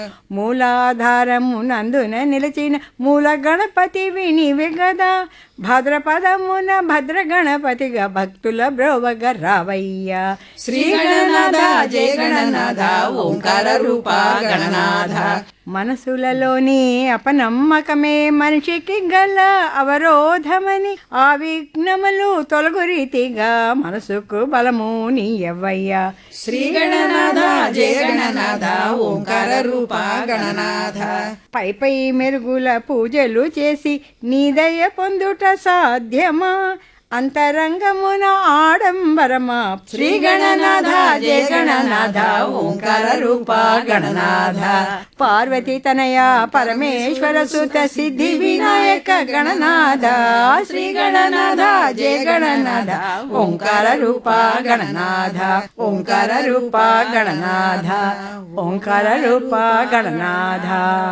మూలాధారము నందున నిలిచిన మూల గణపతి వినివే గదా భాద్రపదమున భద్ర గణపతిగా భక్తుల బ్రోవగ రావయ్యా శ్రీ గణనాథ జయ గణనాథ ఓంకార రూప గణనాథ మనసులలోని అపనమ్మకమే మనిషికి గల అవరోధమని ఆ విఘ్నములు తొలగు రీతిగా మనసుకు బలము నీయవ్వయ్యా శ్రీ గణనాథ జయ గణనాథ ఓంకార రూప గణనాథ పై పై మెరుగుల పూజలు చేసి నీ దయ పొందుట సాధ్యమా అంతరంగమున ఆడంబరమా శ్రీ గణనాథ జయ గణనాథ ఓంకార రూప గణనాథ పార్వతి తనయ పరమేశ్వర సుత సిద్ధి వినాయక గణనాథ శ్రీ గణనాథ జయ గణనాథ ఓంకార రూప గణనాథ ఓంకార రూప గణనాథ ఓంకార రూప గణనాథ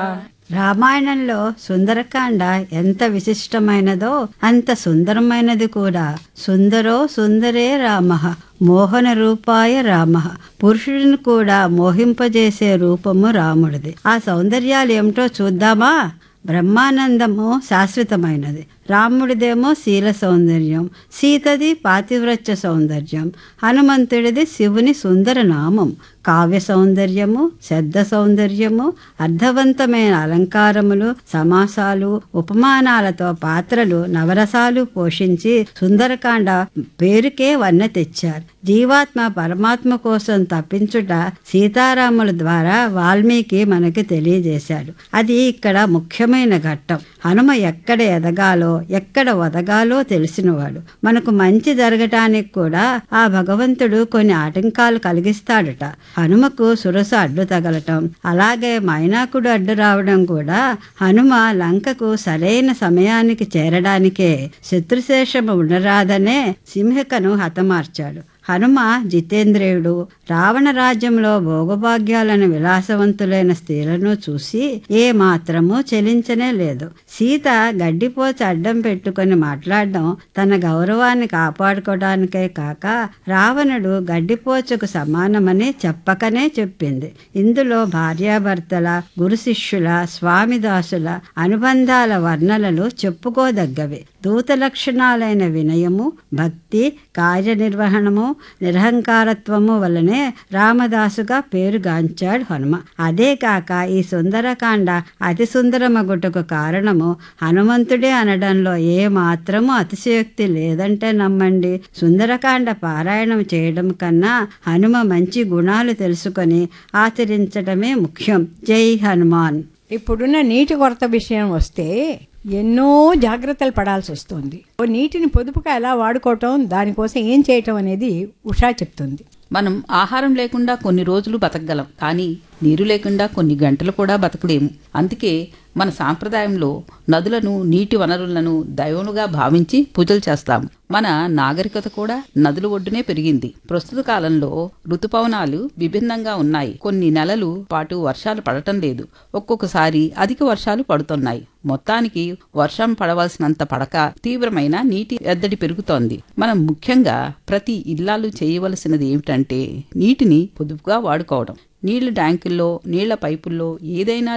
రామాయణంలో సుందరకాండ ఎంత విశిష్టమైనదో అంత సుందరమైనది కూడా సుందరో సుందరే రామ మోహన రూపాయ రామ పురుషుడిని కూడా మోహింపజేసే రూపము రాముడిది ఆ సౌందర్యాలు ఏమిటో చూద్దామా బ్రహ్మానందము శాశ్వతమైనది రాముడిదేమో శీల సౌందర్యం సీతది పాతివ్రత్య సౌందర్యం హనుమంతుడిది శివుని సుందర నామం కావ్య సౌందర్యము శబ్ద సౌందర్యము అర్థవంతమైన అలంకారములు సమాసాలు ఉపమానాలతో పాత్రలు నవరసాలు పోషించి సుందరకాండ పేరుకే వన్న తెచ్చారు జీవాత్మ పరమాత్మ కోసం తప్పించుట సీతారాముల ద్వారా వాల్మీకి మనకి తెలియజేశాడు అది ఇక్కడ ముఖ్యమైన ఘట్టం హనుమ ఎక్కడ ఎదగాలో ఎక్కడ వదగాలో తెలిసినవాడు మనకు మంచి జరగటానికి కూడా ఆ భగవంతుడు కొన్ని ఆటంకాలు కలిగిస్తాడట హనుమకు సురస అడ్డు తగలటం అలాగే మైనాకుడు అడ్డు రావడం కూడా హనుమ లంకకు సరైన సమయానికి చేరడానికే శత్రుశేషము ఉండరాదనే సింహికను హతమార్చాడు హనుమ జితేంద్రియుడు రావణ రాజ్యంలో భోగభాగ్యాలను విలాసవంతులైన స్త్రీలను చూసి ఏ మాత్రము చెలించనే లేదు సీత గడ్డిపోచ అడ్డం పెట్టుకొని మాట్లాడడం తన గౌరవాన్ని కాపాడుకోవడానికే కాక రావణుడు గడ్డిపోచకు సమానమని చెప్పకనే చెప్పింది ఇందులో భార్యాభర్తల గురు శిష్యుల స్వామిదాసుల అనుబంధాల వర్ణనలు చెప్పుకోదగ్గవి దూత లక్షణాలైన వినయము భక్తి కార్యనిర్వహణము నిరహంకారత్వము వలనే రామదాసుగా పేరుగాంచాడు హనుమ అదే కాక ఈ సుందరకాండ అతి సుందరమగుటకు కారణము హనుమంతుడే అనడంలో ఏ మాత్రము అతిశయోక్తి లేదంటే నమ్మండి సుందరకాండ పారాయణం చేయడం కన్నా హనుమ మంచి గుణాలు తెలుసుకొని ఆచరించడమే ముఖ్యం జై హనుమాన్ ఇప్పుడున్న నీటి కొరత విషయం వస్తే ఎన్నో జాగ్రత్తలు పడాల్సి వస్తుంది ఓ నీటిని పొదుపుగా ఎలా వాడుకోవటం దానికోసం ఏం చేయటం అనేది ఉషా చెప్తుంది మనం ఆహారం లేకుండా కొన్ని రోజులు బతకగలం కానీ నీరు లేకుండా కొన్ని గంటలు కూడా బతకలేము అందుకే మన సాంప్రదాయంలో నదులను నీటి వనరులను దైవములుగా భావించి పూజలు చేస్తాం మన నాగరికత కూడా నదుల ఒడ్డునే పెరిగింది ప్రస్తుత కాలంలో ఋతుపవనాలు విభిన్నంగా ఉన్నాయి కొన్ని నెలలు పాటు వర్షాలు పడటం లేదు ఒక్కొక్కసారి అధిక వర్షాలు పడుతున్నాయి మొత్తానికి వర్షం పడవలసినంత పడక తీవ్రమైన నీటి ఎద్దడి పెరుగుతోంది మనం ముఖ్యంగా ప్రతి ఇల్లాలు చేయవలసినది ఏమిటంటే నీటిని పొదుపుగా వాడుకోవడం నీళ్ల ట్యాంకుల్లో నీళ్ల పైపుల్లో ఏదైనా